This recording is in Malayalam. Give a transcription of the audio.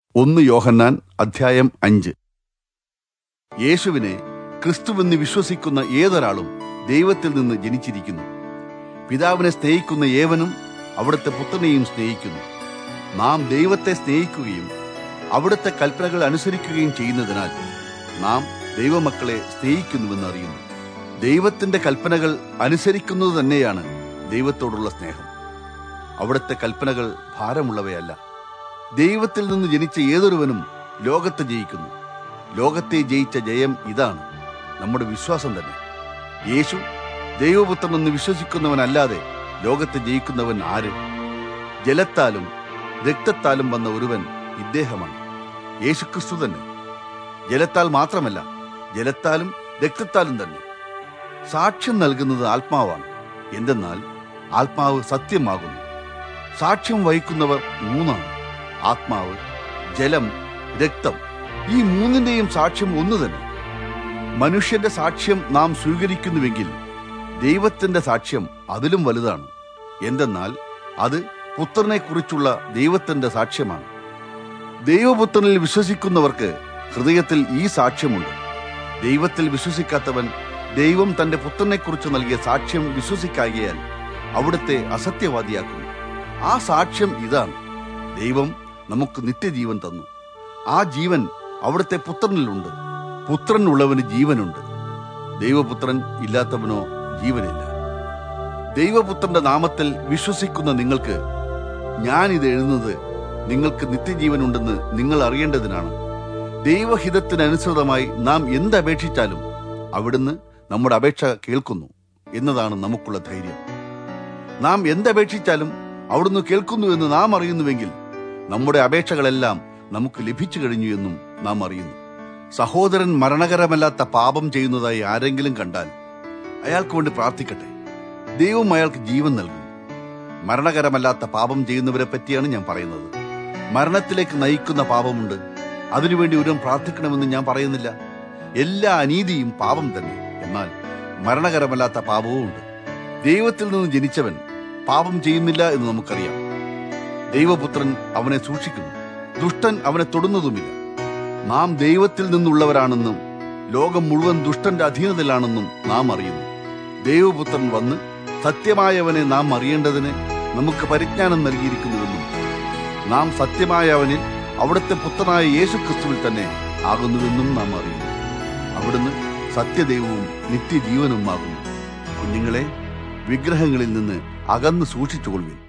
ഒന്ന് യോഹന്നാൻ അധ്യായം അഞ്ച് യേശുവിനെ ക്രിസ്തുവെന്ന് വിശ്വസിക്കുന്ന ഏതൊരാളും ദൈവത്തിൽ നിന്ന് ജനിച്ചിരിക്കുന്നു പിതാവിനെ സ്നേഹിക്കുന്ന ഏവനും അവിടുത്തെ പുത്രനെയും സ്നേഹിക്കുന്നു നാം ദൈവത്തെ സ്നേഹിക്കുകയും അവിടുത്തെ കൽപ്പനകൾ അനുസരിക്കുകയും ചെയ്യുന്നതിനാൽ നാം ദൈവമക്കളെ സ്നേഹിക്കുന്നുവെന്ന് അറിയുന്നു ദൈവത്തിന്റെ കൽപ്പനകൾ അനുസരിക്കുന്നത് തന്നെയാണ് ദൈവത്തോടുള്ള സ്നേഹം അവിടുത്തെ കൽപ്പനകൾ ഭാരമുള്ളവയല്ല ദൈവത്തിൽ നിന്ന് ജനിച്ച ഏതൊരുവനും ലോകത്തെ ജയിക്കുന്നു ലോകത്തെ ജയിച്ച ജയം ഇതാണ് നമ്മുടെ വിശ്വാസം തന്നെ യേശു ദൈവപുത്രനെന്ന് വിശ്വസിക്കുന്നവനല്ലാതെ ലോകത്തെ ജയിക്കുന്നവൻ ആര് ജലത്താലും രക്തത്താലും വന്ന ഒരുവൻ ഇദ്ദേഹമാണ് യേശുക്രിസ്തു തന്നെ ജലത്താൽ മാത്രമല്ല ജലത്താലും രക്തത്താലും തന്നെ സാക്ഷ്യം നൽകുന്നത് ആത്മാവാണ് എന്തെന്നാൽ ആത്മാവ് സത്യമാകുന്നു സാക്ഷ്യം വഹിക്കുന്നവർ മൂന്നാണ് ആത്മാവ് ജലം രക്തം ഈ മൂന്നിന്റെയും സാക്ഷ്യം ഒന്നു തന്നെ മനുഷ്യന്റെ സാക്ഷ്യം നാം സ്വീകരിക്കുന്നുവെങ്കിൽ ദൈവത്തിന്റെ സാക്ഷ്യം അതിലും വലുതാണ് എന്തെന്നാൽ അത് പുത്രനെ കുറിച്ചുള്ള ദൈവത്തിന്റെ സാക്ഷ്യമാണ് ദൈവപുത്രനിൽ വിശ്വസിക്കുന്നവർക്ക് ഹൃദയത്തിൽ ഈ സാക്ഷ്യമുണ്ട് ദൈവത്തിൽ വിശ്വസിക്കാത്തവൻ ദൈവം തന്റെ പുത്രനെക്കുറിച്ച് നൽകിയ സാക്ഷ്യം വിശ്വസിക്കാകിയാൽ അവിടുത്തെ അസത്യവാദിയാക്കുന്നു ആ സാക്ഷ്യം ഇതാണ് ദൈവം നമുക്ക് നിത്യജീവൻ തന്നു ആ ജീവൻ അവിടുത്തെ പുത്രനിലുണ്ട് പുത്രൻ ഉള്ളവന് ജീവനുണ്ട് ദൈവപുത്രൻ ഇല്ലാത്തവനോ ജീവനില്ല ദൈവപുത്രന്റെ നാമത്തിൽ വിശ്വസിക്കുന്ന നിങ്ങൾക്ക് ഞാൻ ഇത് എഴുതുന്നത് നിങ്ങൾക്ക് നിത്യജീവനുണ്ടെന്ന് നിങ്ങൾ അറിയേണ്ടതിനാണ് ദൈവഹിതത്തിനനുസൃതമായി നാം എന്തപേക്ഷിച്ചാലും അവിടുന്ന് നമ്മുടെ അപേക്ഷ കേൾക്കുന്നു എന്നതാണ് നമുക്കുള്ള ധൈര്യം നാം എന്തപേക്ഷിച്ചാലും അവിടുന്ന് കേൾക്കുന്നു എന്ന് നാം അറിയുന്നുവെങ്കിൽ നമ്മുടെ അപേക്ഷകളെല്ലാം നമുക്ക് ലഭിച്ചു കഴിഞ്ഞു എന്നും നാം അറിയുന്നു സഹോദരൻ മരണകരമല്ലാത്ത പാപം ചെയ്യുന്നതായി ആരെങ്കിലും കണ്ടാൽ അയാൾക്ക് വേണ്ടി പ്രാർത്ഥിക്കട്ടെ ദൈവം അയാൾക്ക് ജീവൻ നൽകും മരണകരമല്ലാത്ത പാപം ചെയ്യുന്നവരെ പറ്റിയാണ് ഞാൻ പറയുന്നത് മരണത്തിലേക്ക് നയിക്കുന്ന പാപമുണ്ട് അതിനുവേണ്ടി ഒരുവൻ പ്രാർത്ഥിക്കണമെന്ന് ഞാൻ പറയുന്നില്ല എല്ലാ അനീതിയും പാപം തന്നെ എന്നാൽ മരണകരമല്ലാത്ത പാപവും ഉണ്ട് ദൈവത്തിൽ നിന്ന് ജനിച്ചവൻ പാപം ചെയ്യുന്നില്ല എന്ന് നമുക്കറിയാം ദൈവപുത്രൻ അവനെ സൂക്ഷിക്കുന്നു ദുഷ്ടൻ അവനെ തൊടുന്നതുമില്ല നാം ദൈവത്തിൽ നിന്നുള്ളവരാണെന്നും ലോകം മുഴുവൻ ദുഷ്ടന്റെ അധീനതയിലാണെന്നും നാം അറിയുന്നു ദൈവപുത്രൻ വന്ന് സത്യമായവനെ നാം അറിയേണ്ടതിന് നമുക്ക് പരിജ്ഞാനം നൽകിയിരിക്കുന്നുവെന്നും നാം സത്യമായ അവനിൽ അവിടുത്തെ പുത്രനായ യേശു ക്രിസ്തുവിൽ തന്നെ ആകുന്നുവെന്നും നാം അറിയുന്നു അവിടുന്ന് സത്യദൈവവും നിത്യജീവനുമാകുന്നു കുഞ്ഞുങ്ങളെ വിഗ്രഹങ്ങളിൽ നിന്ന് അകന്ന് സൂക്ഷിച്ചുകൊള്ളുവിൻ